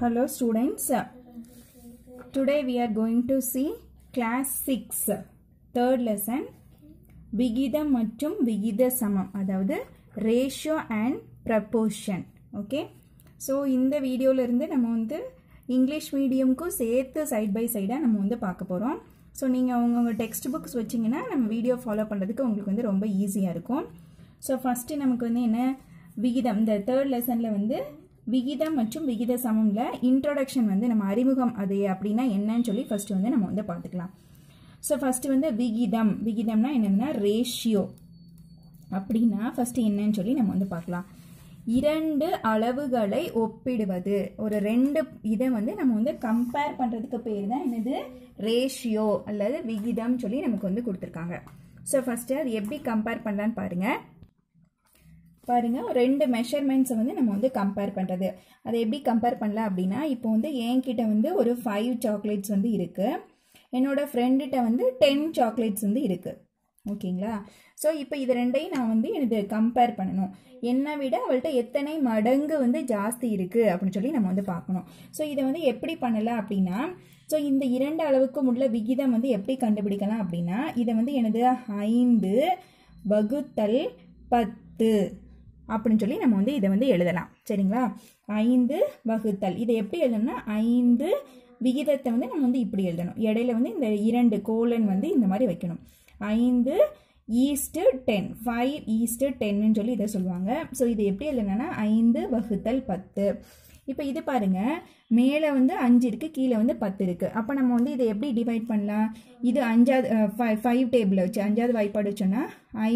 Hello students. Today we are going to see class 6 third lesson விகிதம் மற்றும் விகித சமம் அதாவது ratio and proportion okay so இந்த வீடியோல இருந்து நம்ம வந்து இங்கிலீஷ் மீடியம்க்கும் சேர்த்து சைட் பை சைடாக நம்ம வந்து பார்க்க போகிறோம் ஸோ நீங்கள் அவங்கவுங்க டெக்ஸ்ட் புக்ஸ் வச்சிங்கன்னா நம்ம வீடியோ ஃபாலோ பண்ணுறதுக்கு உங்களுக்கு வந்து ரொம்ப ஈஸியாக இருக்கும் ஸோ ஃபஸ்ட்டு நமக்கு வந்து என்ன விகிதம் இந்த தேர்ட் லெசனில் வந்து விகிதம் மற்றும் விகித சமம்ல இன்ட்ரோடக்ஷன் வந்து நம்ம அறிமுகம் அது அப்படின்னா என்னன்னு சொல்லி ஃபர்ஸ்ட் வந்து நம்ம வந்து பார்த்துக்கலாம் ஸோ ஃபர்ஸ்ட் வந்து விகிதம் விகிதம்னா என்னன்னா ரேஷியோ அப்படின்னா ஃபர்ஸ்ட் என்னன்னு சொல்லி நம்ம வந்து பார்க்கலாம் இரண்டு அளவுகளை ஒப்பிடுவது ஒரு ரெண்டு இதை வந்து நம்ம வந்து கம்பேர் பண்ணுறதுக்கு பேர் தான் என்னது ரேஷியோ அல்லது விகிதம் சொல்லி நமக்கு வந்து கொடுத்துருக்காங்க ஸோ ஃபர்ஸ்ட் அது எப்படி கம்பேர் பண்ணலான்னு பாருங்க பாருங்க ரெண்டு மெஷர்மெண்ட்ஸை வந்து நம்ம வந்து கம்பேர் பண்ணுறது அதை எப்படி கம்பேர் பண்ணலாம் அப்படின்னா இப்போ வந்து என்கிட்ட வந்து ஒரு ஃபைவ் சாக்லேட்ஸ் வந்து இருக்குது என்னோட ஃப்ரெண்டுகிட்ட வந்து டென் சாக்லேட்ஸ் வந்து இருக்குது ஓகேங்களா ஸோ இப்போ இது ரெண்டையும் நான் வந்து எனக்கு கம்பேர் பண்ணணும் என்னை விட அவள்கிட்ட எத்தனை மடங்கு வந்து ஜாஸ்தி இருக்குது அப்படின்னு சொல்லி நம்ம வந்து பார்க்கணும் ஸோ இதை வந்து எப்படி பண்ணலாம் அப்படின்னா ஸோ இந்த இரண்டு அளவுக்கும் உள்ள விகிதம் வந்து எப்படி கண்டுபிடிக்கலாம் அப்படின்னா இதை வந்து எனது ஐந்து வகுத்தல் பத்து அப்படின்னு சொல்லி நம்ம வந்து இதை வந்து எழுதலாம் சரிங்களா ஐந்து வகுத்தல் இதை எப்படி எழுதணும்னா ஐந்து விகிதத்தை வந்து நம்ம வந்து இப்படி எழுதணும் இடையில வந்து இந்த இரண்டு கோலன் வந்து இந்த மாதிரி வைக்கணும் ஐந்து ஈஸ்ட்டு டென் ஃபைவ் ஈஸ்ட்டு டென்னு சொல்லி இதை சொல்லுவாங்க ஸோ இது எப்படி எழுதணும்னா ஐந்து வகுத்தல் பத்து இப்போ இது பாருங்க மேலே வந்து அஞ்சு இருக்குது கீழே வந்து பத்து இருக்குது அப்போ நம்ம வந்து இதை எப்படி டிவைட் பண்ணலாம் இது அஞ்சாவது ஃபைவ் டேபிள் வச்சு அஞ்சாவது வாய்ப்பாடு வச்சோன்னா ஐ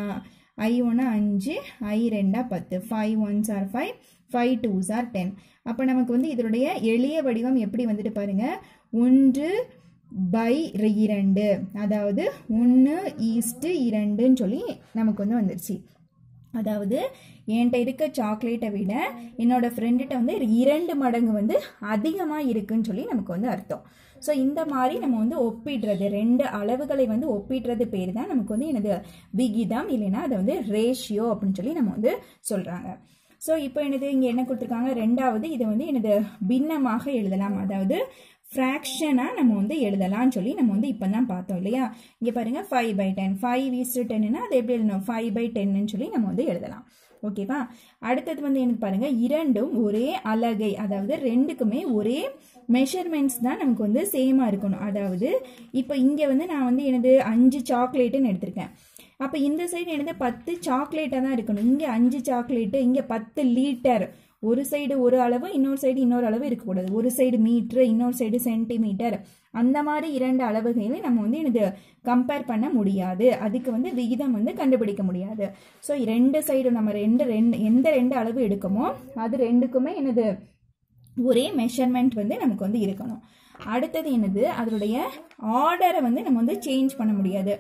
ஐ ஒன்று அஞ்சு ஐ ரெண்டா பத்து five ones or five five twos or ten அப்போ நமக்கு வந்து இதனுடைய எளிய வடிவம் எப்படி வந்துட்டு பாருங்க ஒன்று பை இரண்டு அதாவது ஒன்று ஈஸ்ட்டு இரண்டுன்னு சொல்லி நமக்கு வந்து வந்துருச்சு அதாவது என்கிட்ட இருக்க சாக்லேட்டை விட என்னோட ஃப்ரெண்டுகிட்ட வந்து இரண்டு மடங்கு வந்து அதிகமாக இருக்குன்னு சொல்லி நமக்கு வந்து அர்த்தம் ஸோ இந்த மாதிரி நம்ம வந்து ஒப்பிடுறது ரெண்டு அளவுகளை வந்து ஒப்பிடுறது பேர் தான் நமக்கு வந்து எனது விகிதம் இல்லைன்னா அதை வந்து ரேஷியோ அப்படின்னு சொல்லி நம்ம வந்து சொல்கிறாங்க ஸோ இப்போ எனது இங்கே என்ன கொடுத்துருக்காங்க ரெண்டாவது இதை வந்து எனது பின்னமாக எழுதலாம் அதாவது ஃப்ராக்ஷனாக நம்ம வந்து எழுதலாம்னு சொல்லி நம்ம வந்து இப்போ தான் பார்த்தோம் இல்லையா இங்கே பாருங்கள் five by ten five is to டென்னுனா அது எப்படி எழுதணும் ஃபைவ் பை டென்னு சொல்லி நம்ம வந்து எழுதலாம் ஓகேவா அடுத்தது வந்து எனக்கு பாருங்க இரண்டும் ஒரே அலகை அதாவது ரெண்டுக்குமே ஒரே மெஷர்மெண்ட்ஸ் தான் நமக்கு வந்து சேமா இருக்கணும் அதாவது இப்போ இங்கே வந்து நான் வந்து எனது அஞ்சு சாக்லேட்டுன்னு எடுத்திருக்கேன் அப்போ இந்த சைடு எனது பத்து சாக்லேட்டாக தான் இருக்கணும் இங்கே அஞ்சு சாக்லேட்டு இங்கே பத்து லீட்டர் ஒரு சைடு ஒரு அளவு இன்னொரு சைடு இன்னொரு அளவு இருக்கக்கூடாது ஒரு சைடு மீட்ரு இன்னொரு சைடு சென்டிமீட்டர் அந்த மாதிரி இரண்டு அளவுகளை நம்ம வந்து எனக்கு கம்பேர் பண்ண முடியாது அதுக்கு வந்து விகிதம் வந்து கண்டுபிடிக்க முடியாது ஸோ ரெண்டு சைடு நம்ம ரெண்டு ரெண்டு எந்த ரெண்டு அளவு எடுக்கமோ அது ரெண்டுக்குமே எனது ஒரே மெஷர்மெண்ட் வந்து நமக்கு வந்து இருக்கணும் அடுத்தது என்னது அதனுடைய ஆர்டரை வந்து நம்ம வந்து சேஞ்ச் பண்ண முடியாது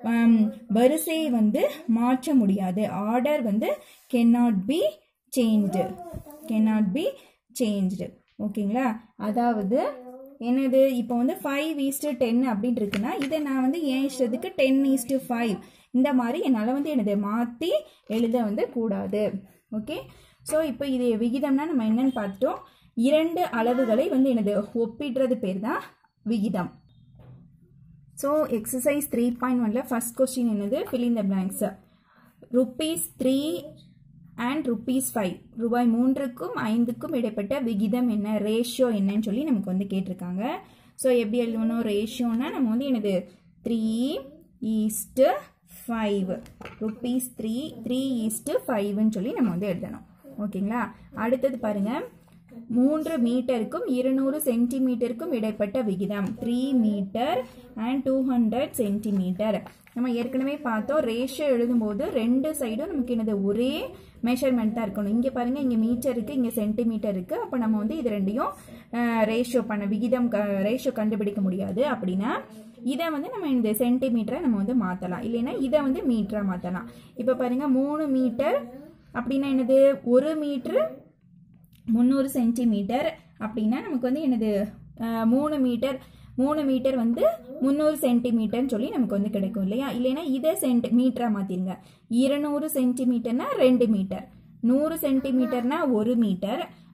வரிசையை வந்து மாற்ற முடியாது ஆர்டர் வந்து cannot be change cannot be change ஓகேங்களா அதாவது என்னது இப்போ வந்து ஃபைவ் ஈஸ்ட்டு டென் அப்படின்னு இருக்குன்னா இதை நான் வந்து என் இஷ்டத்துக்கு டென் ஈஸ்ட்டு ஃபைவ் இந்த மாதிரி என்னால் வந்து எனது மாற்றி எழுத வந்து கூடாது ஓகே ஸோ இப்போ இது விகிதம்னா நம்ம என்னன்னு பார்த்துட்டோம் இரண்டு அளவுகளை வந்து எனது ஒப்பிடுறது பேர் தான் விகிதம் ஸோ எக்ஸசைஸ் த்ரீ பாயிண்ட் ஒன்ல ஃபர்ஸ்ட் கொஸ்டின் என்னது fill in the blanks rupees three and rupees five ரூபாய் மூன்றுக்கும் ஐந்துக்கும் இடைப்பட்ட விகிதம் என்ன ரேஷியோ என்னன்னு சொல்லி நமக்கு வந்து கேட்டிருக்காங்க ஸோ எப்படி எழுதணும் ரேஷியோனா நம்ம வந்து எனது three is to five rupees three three is to ஃபைவ்னு சொல்லி நம்ம வந்து எழுதணும் ஓகேங்களா அடுத்தது பாருங்கள் மூன்று மீட்டருக்கும் இருநூறு சென்டிமீட்டருக்கும் இடைப்பட்ட விகிதம் three metre and two hundred centimetre நம்ம ஏற்கனவே பார்த்தோம் ரேஷியோ எழுதும்போது ரெண்டு சைடும் நமக்கு என்னது ஒரே மெஷர்மெண்ட் தான் இருக்கணும் இங்கே பாருங்க இங்கே மீட்டர் இருக்கு இங்கே சென்டிமீட்டர் இருக்கு அப்போ நம்ம வந்து இது ரெண்டையும் ரேஷியோ பண்ண விகிதம் ரேஷியோ கண்டுபிடிக்க முடியாது அப்படின்னா இதை வந்து நம்ம இந்த சென்டிமீட்டரை நம்ம வந்து மாற்றலாம் இல்லைன்னா இதை வந்து மீட்டராக மாற்றலாம் இப்போ பாருங்க மூணு மீட்டர் அப்படின்னா என்னது ஒரு மீட்ரு முந்நூறு சென்டிமீட்டர் அப்படின்னா நமக்கு வந்து என்னது மூணு மீட்டர் மூணு மீட்டர் வந்து முந்நூறு சென்டிமீட்டர்னு சொல்லி நமக்கு வந்து கிடைக்கும் இல்லையா இல்லைன்னா இதை சென்டி மீட்டராக மாற்றிருங்க இருநூறு சென்டிமீட்டர்னா ரெண்டு மீட்டர் நூறு சென்டிமீட்டர்னா ஒரு மீட்டர்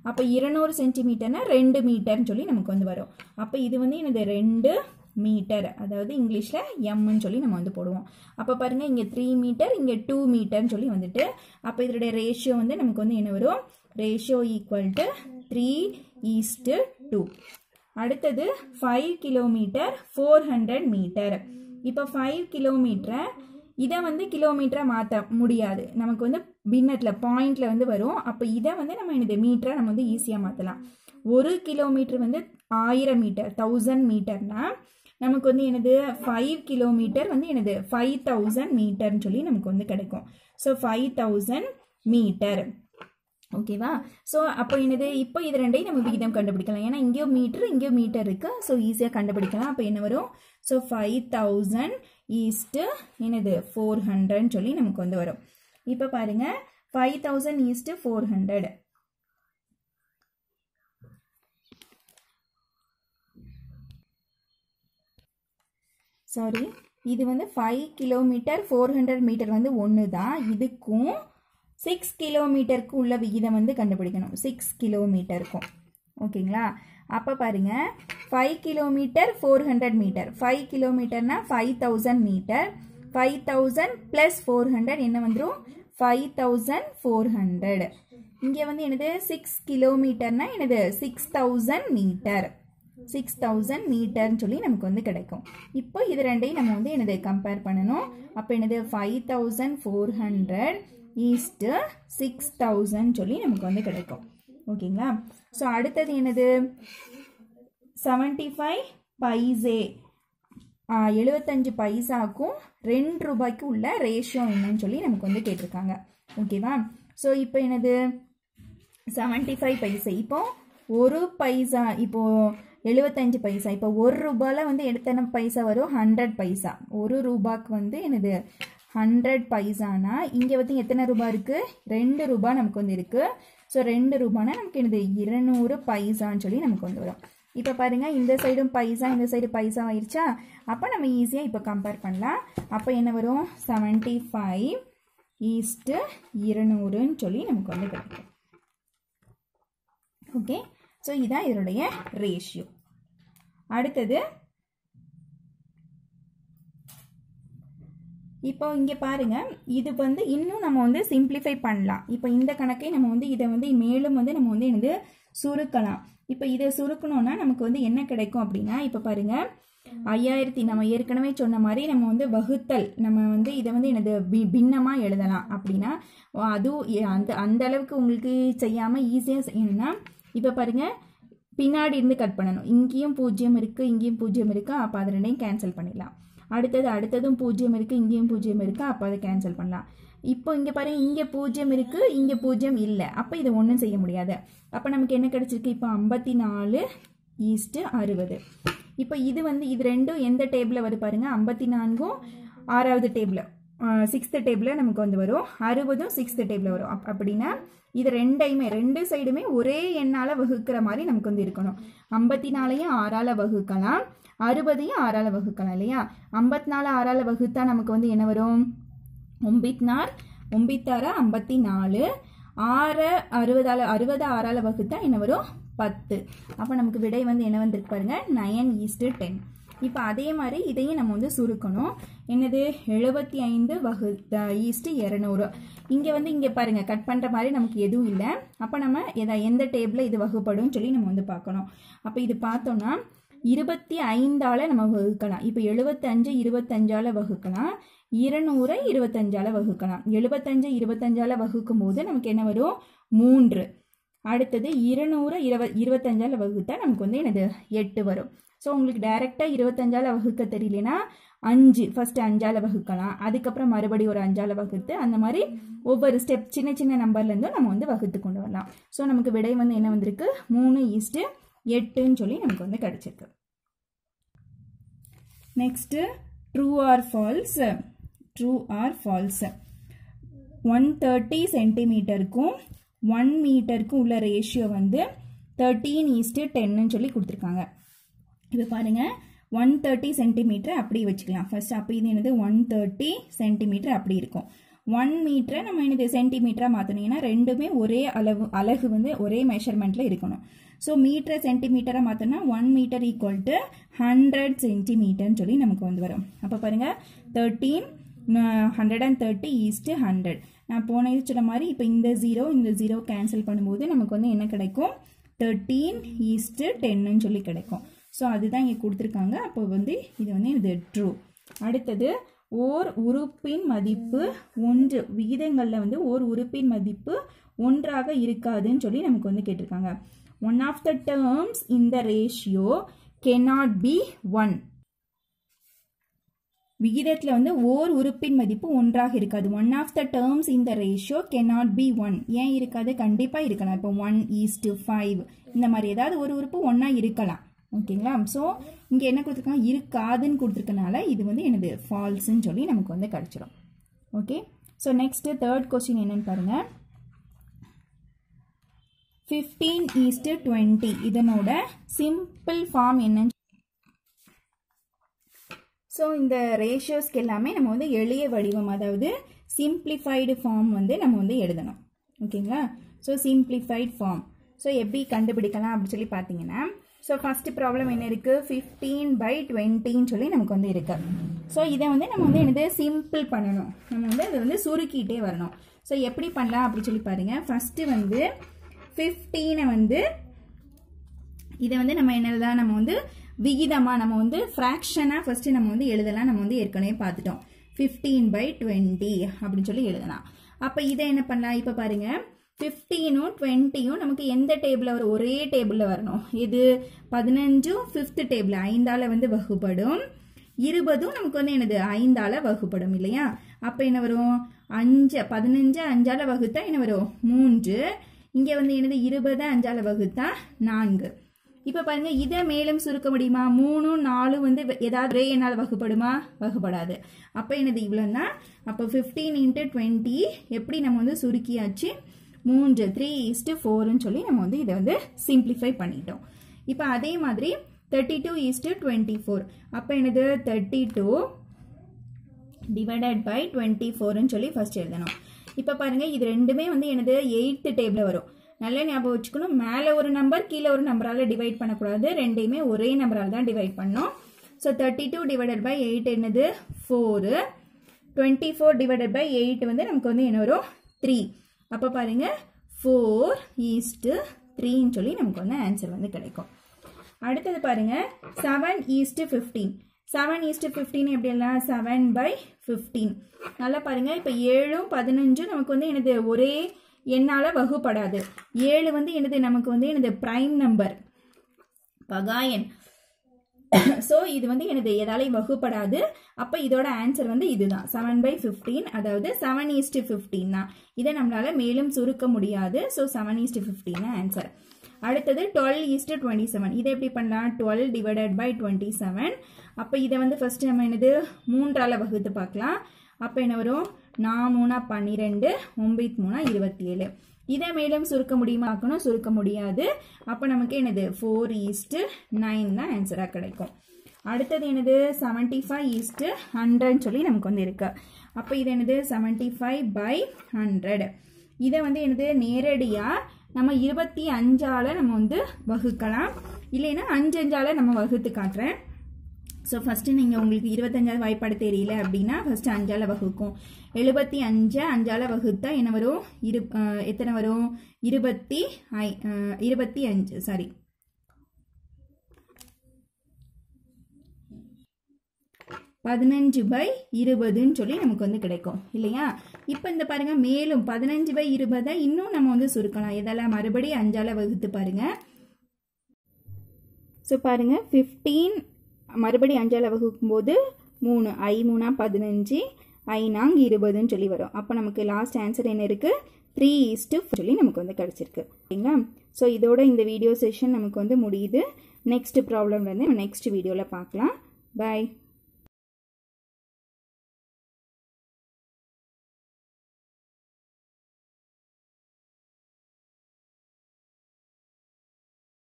அப்போ இருநூறு சென்டிமீட்டர்னா ரெண்டு மீட்டர்னு சொல்லி நமக்கு வந்து வரும் அப்போ இது வந்து எனது ரெண்டு மீட்டர் அதாவது இங்கிலீஷில் எம்னு சொல்லி நம்ம வந்து போடுவோம் அப்போ பாருங்கள் இங்கே த்ரீ மீட்டர் இங்கே டூ மீட்டர்னு சொல்லி வந்துட்டு அப்போ இதோடைய ரேஷியோ வந்து நமக்கு வந்து என்ன வரும் ratio equal to three is to two அடுத்தது five kilometre four hundred metre இப்போ ஃபைவ் கிலோமீட்டரை இதை வந்து கிலோமீட்டராக மாற்ற முடியாது நமக்கு வந்து பின்னத்தில் பாயிண்டில் வந்து வரும் அப்போ இதை வந்து நம்ம இந்த மீட்டரை நம்ம வந்து ஈஸியாக மாற்றலாம் ஒரு கிலோமீட்டர் வந்து ஆயிரம் மீட்டர் தௌசண்ட் மீட்டர்னா நமக்கு வந்து என்னது ஃபைவ் கிலோமீட்டர் வந்து என்னது ஃபைவ் தௌசண்ட் மீட்டர்னு சொல்லி நமக்கு வந்து கிடைக்கும் ஸோ ஃபைவ் தௌசண்ட் மீட்டர் ஓகேவா ஸோ அப்போ என்னது இப்போ இது ரெண்டையும் நம்ம விகிதம் கண்டுபிடிக்கலாம் ஏன்னா இங்கேயும் மீட்டர் இங்கேயும் மீட்டர் இருக்கு ஸோ ஈஸியாக கண்டுபிடிக்கலாம் அப்போ என்ன வரும் ஸோ ஃபைவ் தௌசண்ட் ஈஸ்ட்டு என்னது ஃபோர் ஹண்ட்ரட்னு சொல்லி நமக்கு வந்து வரும் இப்போ பாருங்க five thousand is to four hundred sorry இது வந்து five kilometre four hundred metre வந்து ஒன்று தான் இதுக்கும் சிக்ஸ் கிலோமீட்டருக்கு உள்ள விகிதம் வந்து கண்டுபிடிக்கணும் சிக்ஸ் கிலோமீட்டருக்கும் ஓகேங்களா அப்போ பாருங்க five kilometre four hundred metre five கிலோமீட்டர்னா five thousand metre five thousand plus four hundred என்ன வந்துடும் ஃபைவ் தௌசண்ட் ஃபோர் ஹண்ட்ரட் இங்கே வந்து என்னது சிக்ஸ் கிலோமீட்டர்னா என்னது six thousand metre six thousand மீட்டர்னு சொல்லி நமக்கு வந்து கிடைக்கும் இப்போ இது ரெண்டையும் நம்ம வந்து என்னது கம்பேர் பண்ணணும் அப்போ என்னது five thousand four hundred is to six thousand சொல்லி நமக்கு வந்து கிடைக்கும் ஓகேங்களா ஸோ அடுத்தது என்னது செவன்டி ஃபைவ் பைசே எழுபத்தஞ்சு பைசாக்கும் ரெண்டு ரூபாய்க்கு உள்ள ரேஷியோ என்னன்னு சொல்லி நமக்கு வந்து கேட்டிருக்காங்க ஓகேவா ஸோ இப்போ என்னது செவன்டி ஃபைவ் பைசை இப்போ ஒரு பைசா இப்போ எழுபத்தஞ்சு பைசா இப்போ ஒரு ரூபாயில் வந்து எத்தனை பைசா வரும் ஹண்ட்ரட் பைசா ஒரு ரூபாய்க்கு வந்து என்னது ஹண்ட்ரட் பைசானா இங்கே வந்து எத்தனை ரூபாய் இருக்குது ரெண்டு ரூபாய் நமக்கு வந்து இருக்குது ஸோ ரெண்டு ரூபானா நமக்கு என்னது இருநூறு பைசான்னு சொல்லி நமக்கு வந்து வரும் இப்போ பாருங்கள் இந்த சைடும் பைசா இந்த சைடு பைசா ஆயிடுச்சா அப்போ நம்ம ஈஸியாக இப்போ கம்பேர் பண்ணலாம் அப்போ என்ன வரும் செவன்ட்டி ஃபைவ் ஈஸ்ட்டு இருநூறுன்னு சொல்லி நமக்கு வந்து கிடைக்கும் ஓகே ஸோ இதான் இதனுடைய ரேஷியோ அடுத்தது இப்போ இங்கே பாருங்க இது வந்து இன்னும் நம்ம வந்து சிம்பிளிஃபை பண்ணலாம் இப்போ இந்த கணக்கை நம்ம வந்து இதை வந்து மேலும் வந்து நம்ம வந்து என்னது சுருக்கலாம் இப்போ இதை சுருக்கணும்னா நமக்கு வந்து என்ன கிடைக்கும் அப்படின்னா இப்போ பாருங்க ஐயாயிரத்தி நம்ம ஏற்கனவே சொன்ன மாதிரி நம்ம வந்து வகுத்தல் நம்ம வந்து இதை வந்து எனது பி பின்னமாக எழுதலாம் அப்படின்னா அதுவும் அந்த அந்த அளவுக்கு உங்களுக்கு செய்யாமல் ஈஸியாக செய்யணும்னா இப்போ பாருங்க பின்னாடி இருந்து கட் பண்ணணும் இங்கேயும் பூஜ்ஜியம் இருக்குது இங்கேயும் பூஜ்ஜியம் இருக்குது அப்போ அது ரெண்டையும் கேன்சல் பண்ணிடலாம் அடுத்தது அடுத்ததும் பூஜ்ஜியம் இருக்குது இங்கேயும் பூஜ்ஜியம் இருக்குது அப்போ அதை கேன்சல் பண்ணலாம் இப்போ இங்கே பாருங்க இங்கே பூஜ்ஜியம் இருக்குது இங்கே பூஜ்ஜியம் இல்லை அப்போ இதை ஒன்றும் செய்ய முடியாது அப்போ நமக்கு என்ன கிடைச்சிருக்கு இப்போ ஐம்பத்தி நாலு ஈஸ்ட்டு அறுபது இப்போ இது வந்து இது ரெண்டும் எந்த டேபிளில் வருது பாருங்கள் ஐம்பத்தி நான்கும் ஆறாவது டேபிளில் சிக்ஸ்த்து டேபிளில் நமக்கு வந்து வரும் அறுபதும் சிக்ஸ்த்து டேபிளில் வரும் அப் அப்படின்னா இது ரெண்டையுமே ரெண்டு சைடுமே ஒரே எண்ணால் வகுக்கிற மாதிரி நமக்கு வந்து இருக்கணும் ஐம்பத்தி நாலையும் ஆறால் வகுக்கலாம் அறுபதையும் ஆறால் வகுக்கலாம் இல்லையா ஐம்பத்தி நாலு ஆறால் வகுத்தா நமக்கு வந்து என்ன வரும் ஒம்பித்னார் ஒம்பித்தாறு ஐம்பத்தி நாலு ஆறு அறுபதால் அறுபது ஆறால் வகுத்தா என்ன வரும் பத்து அப்போ நமக்கு விடை வந்து என்ன வந்திருக்கு பாருங்க நயன் ஈஸ்ட்டு டென் இப்போ அதே மாதிரி இதையும் நம்ம வந்து சுருக்கணும் என்னது எழுபத்தி ஐந்து வகு ஈஸ்ட்டு இரநூறு இங்கே வந்து இங்கே பாருங்க கட் பண்ணுற மாதிரி நமக்கு எதுவும் இல்லை அப்போ நம்ம எதா எந்த டேபிளில் இது வகுப்படும் சொல்லி நம்ம வந்து பார்க்கணும் அப்போ இது பார்த்தோம்னா இருபத்தி ஐந்தால நம்ம வகுக்கலாம் இப்போ எழுபத்தஞ்சு இருபத்தஞ்சால வகுக்கலாம் இருநூறை இருபத்தஞ்சால வகுக்கலாம் எழுபத்தஞ்சு இருபத்தஞ்சால வகுக்கும் போது நமக்கு என்ன வரும் மூன்று அடுத்தது இருநூறு இருப இருபத்தஞ்சால வகுத்தா நமக்கு வந்து என்னது எட்டு வரும் ஸோ உங்களுக்கு டைரெக்டாக இருபத்தஞ்சால வகுக்க தெரியலனா அஞ்சு ஃபர்ஸ்ட் அஞ்சால வகுக்கலாம் அதுக்கப்புறம் மறுபடியும் ஒரு அஞ்சால வகுத்து அந்த மாதிரி ஒவ்வொரு ஸ்டெப் சின்ன சின்ன நம்பர்லேருந்தும் நம்ம வந்து வகுத்து கொண்டு வரலாம் ஸோ நமக்கு விடை வந்து என்ன வந்திருக்கு மூணு ஈஸ்ட்டு எட்டுன்னு சொல்லி நமக்கு வந்து கிடைச்சிருக்கு next true or false true or false one thirty சென்டிமீட்டருக்கும் ஒன் மீட்டருக்கும் உள்ள ரேஷியோ வந்து தேர்ட்டீன் ஈஸ்ட்டு டென்னு சொல்லி கொடுத்துருக்காங்க இப்போ பாருங்கள் ஒன் தேர்ட்டி சென்டிமீட்டர் அப்படி வச்சுக்கலாம் ஃபர்ஸ்ட் அப்போ இது என்னது ஒன் தேர்ட்டி சென்டிமீட்டர் அப்படி இருக்கும் ஒன் மீட்டரை நம்ம என்னது சென்டிமீட்டராக மாற்றணும் ஏன்னா ரெண்டுமே ஒரே அளவு அலகு வந்து ஒரே மெஷர்மெண்ட்டில் இருக்கணும் ஸோ மீட்டரை சென்டிமீட்டராக மாற்றோம்னா one metre equal to hundred சென்டிமீட்டர்னு சொல்லி நமக்கு வந்து வரும் அப்போ பாருங்கள் thirteen hundred and thirty is to hundred நான் போன இது சொன்ன மாதிரி இப்போ இந்த ஜீரோ இந்த ஜீரோ கேன்சல் பண்ணும்போது நமக்கு வந்து என்ன கிடைக்கும் தேர்ட்டீன் ஈஸ்ட்டு டென்னு சொல்லி கிடைக்கும் ஸோ அதுதான் இங்கே கொடுத்துருக்காங்க அப்போ வந்து இது வந்து இது ட்ரூ அடுத்தது ஓர் உறுப்பின் மதிப்பு ஒன்று விகிதங்களில் வந்து ஓர் உறுப்பின் மதிப்பு ஒன்றாக இருக்காதுன்னு சொல்லி நமக்கு வந்து கேட்டிருக்காங்க one of the terms in the ratio cannot be one விகிதத்தில் வந்து ஓர் உறுப்பின் மதிப்பு ஒன்றாக இருக்காது ஒன் ஆஃப் த டேர்ம்ஸ் இந்த ரேஷியோ கெனாட் பி ஒன் ஏன் இருக்காது கண்டிப்பாக இருக்கலாம் இப்போ ஒன் ஈஸ்ட் ஃபைவ் இந்த மாதிரி ஏதாவது ஒரு உறுப்பு ஒன்றா இருக்கலாம் ஓகேங்களா ஸோ இங்கே என்ன கொடுத்துருக்காங்க இருக்காதுன்னு கொடுத்துருக்கனால இது வந்து எனது ஃபால்ஸ்ன்னு சொல்லி நமக்கு வந்து கிடச்சிரும் okay so next third question என்னன்னு பாருங்கள் ஃபிஃப்டீன் ஈஸ்ட்டு டுவெண்ட்டி இதனோட சிம்பிள் ஃபார்ம் என்னன்னு ஸோ இந்த ரேஷியோஸ்க்கு எல்லாமே நம்ம வந்து எளிய வடிவம் அதாவது சிம்பிளிஃபைடு ஃபார்ம் வந்து நம்ம வந்து எழுதணும் ஓகேங்களா ஸோ சிம்பிளிஃபைட் ஃபார்ம் ஸோ எப்படி கண்டுபிடிக்கலாம் அப்படின்னு சொல்லி பார்த்தீங்கன்னா ஸோ ஃபஸ்ட்டு ப்ராப்ளம் என்ன இருக்குது ஃபிஃப்டீன் பை டுவெண்ட்டின்னு சொல்லி நமக்கு வந்து இருக்கு ஸோ இதை வந்து நம்ம வந்து என்னது சிம்பிள் பண்ணணும் நம்ம வந்து அதை வந்து சுருக்கிட்டே வரணும் ஸோ எப்படி பண்ணலாம் அப்படின்னு சொல்லி பாருங்கள் ஃபஸ்ட்டு வந்து ஃபிஃப்டீனை வந்து இதை வந்து நம்ம என்னதான் நம்ம வந்து விகிதமாக நம்ம வந்து ஃப்ராக்ஷனாக ஃபஸ்ட்டு நம்ம வந்து எழுதலாம் நம்ம வந்து ஏற்கனவே பார்த்துட்டோம் ஃபிஃப்டீன் பை டுவெண்ட்டி அப்படின்னு சொல்லி எழுதலாம் அப்போ இதை என்ன பண்ணலாம் இப்போ பாருங்கள் ஃபிஃப்டீனும் டுவெண்ட்டியும் நமக்கு எந்த டேபிளில் வரும் ஒரே டேபிளில் வரணும் இது பதினஞ்சும் ஃபிஃப்த் டேபிள் ஐந்தால் வந்து வகுப்படும் இருபதும் நமக்கு வந்து என்னது ஐந்தால் வகுப்படும் இல்லையா அப்போ என்ன வரும் அஞ்சு பதினஞ்சு அஞ்சால் வகுத்தா என்ன வரும் மூன்று இங்கே வந்து என்னது இருபது அஞ்சால் வகுத்தா நான்கு இப்போ பாருங்க இதை மேலும் சுருக்க முடியுமா மூணும் நாலும் வந்து ஏதாவது ஒரே என்னால் வகுப்படுமா வகுப்படாது அப்போ என்னது இவ்வளோன்னா அப்போ ஃபிஃப்டீன் இன்ட்டு டுவெண்ட்டி எப்படி நம்ம வந்து சுருக்கியாச்சு மூன்று த்ரீ ஈஸ்ட்டு ஃபோர்னு சொல்லி நம்ம வந்து இதை வந்து சிம்பிளிஃபை பண்ணிட்டோம் இப்போ அதே மாதிரி thirty two is to twenty four அப்போ என்னது thirty two divided by twenty ஃபோர்னு சொல்லி ஃபர்ஸ்ட் எழுதணும் இப்போ பாருங்கள் இது ரெண்டுமே வந்து எனது எயித்து டேபிளில் வரும் நல்ல ஞாபகம் வச்சுக்கணும் மேலே ஒரு நம்பர் கீழே ஒரு நம்பரால் டிவைட் பண்ணக்கூடாது ரெண்டையுமே ஒரே நம்பரால் தான் டிவைட் பண்ணோம் so thirty two divided by eight என்னது four twenty four divided by eight வந்து நமக்கு வந்து என்ன வரும் த்ரீ அப்போ பாருங்கள் ஃபோர் ஈஸ்ட்டு த்ரீன்னு சொல்லி நமக்கு வந்து ஆன்சர் வந்து கிடைக்கும் அடுத்தது பாருங்கள் seven is to fifteen seven is to fifteen எப்படி எல்லாம் செவன் பை ஃபிஃப்டீன் நல்லா பாருங்கள் இப்போ ஏழும் பதினஞ்சும் நமக்கு வந்து எனது ஒரே என்னால் வகுப்படாது ஏழு வந்து எனது நமக்கு வந்து எனது ப்ரைம் நம்பர் பகாயன் ஸோ இது வந்து எனது எதாலையும் வகுப்படாது அப்போ இதோட ஆன்சர் வந்து இதுதான் செவன் பை ஃபிஃப்டீன் அதாவது செவன் ஈஸ்ட்டு ஃபிஃப்டீன் தான் இதை நம்மளால் மேலும் சுருக்க முடியாது so seven is to fifteen answer அடுத்தது டுவெல் ஈஸ்ட்டு டுவெண்ட்டி செவன் இதை எப்படி பண்ணலாம் twelve divided by twenty seven அப்போ இதை வந்து ஃபஸ்ட்டு நம்ம என்னது மூன்றால் வகுத்து பார்க்கலாம் அப்போ என்ன வரும் நான் மூணா பன்னிரெண்டு ஒம்பது மூணா இருபத்தி ஏழு இதை மேலும் சுருக்க முடியுமா ஆக்கணும் சுருக்க முடியாது அப்போ நமக்கு என்னது ஃபோர் ஈஸ்ட்டு நைன் தான் ஆன்சராக கிடைக்கும் அடுத்தது என்னது செவன்ட்டி ஃபைவ் ஈஸ்ட்டு ஹண்ட்ரட்னு சொல்லி நமக்கு வந்து இருக்கு அப்போ இது என்னது செவன்ட்டி ஃபைவ் பை ஹண்ட்ரட் இதை வந்து என்னது நேரடியாக நம்ம இருபத்தி அஞ்சால் நம்ம வந்து வகுக்கலாம் இல்லைன்னா அஞ்சு அஞ்சால் நம்ம வகுத்து காட்டுறேன் ஸோ ஃபஸ்ட்டு நீங்கள் உங்களுக்கு இருபத்தஞ்சாவது வாய்ப்பாடு தெரியல அப்படின்னா ஃபஸ்ட்டு அஞ்சால் வகுக்கும் எழுபத்தி அஞ்சு அஞ்சால் வகுத்தா என்ன வரும் இரு எத்தனை வரும் இருபத்தி ஐ இருபத்தி அஞ்சு சாரி பதினஞ்சு பை இருபதுன்னு சொல்லி நமக்கு வந்து கிடைக்கும் இல்லையா இப்போ இந்த பாருங்க மேலும் பதினஞ்சு பை இருபதை இன்னும் நம்ம வந்து சுருக்கலாம் இதெல்லாம் மறுபடியும் அஞ்சால வகுத்து பாருங்க ஸோ பாருங்க ஃபிஃப்டீன் மறுபடியும் அஞ்சால் வகுக்கும்போது மூணு ஐ மூணா பதினஞ்சு ஐ நாங்க இருபதுன்னு சொல்லி வரும் அப்போ நமக்கு லாஸ்ட் ஆன்சர் என்ன இருக்குது த்ரீ ஈஸ்ட்டு சொல்லி நமக்கு வந்து கிடச்சிருக்கு ஓகேங்களா ஸோ இதோட இந்த வீடியோ செஷன் நமக்கு வந்து முடியுது நெக்ஸ்ட் ப்ராப்ளம் வந்து நெக்ஸ்ட் வீடியோவில் பார்க்கலாம் பாய்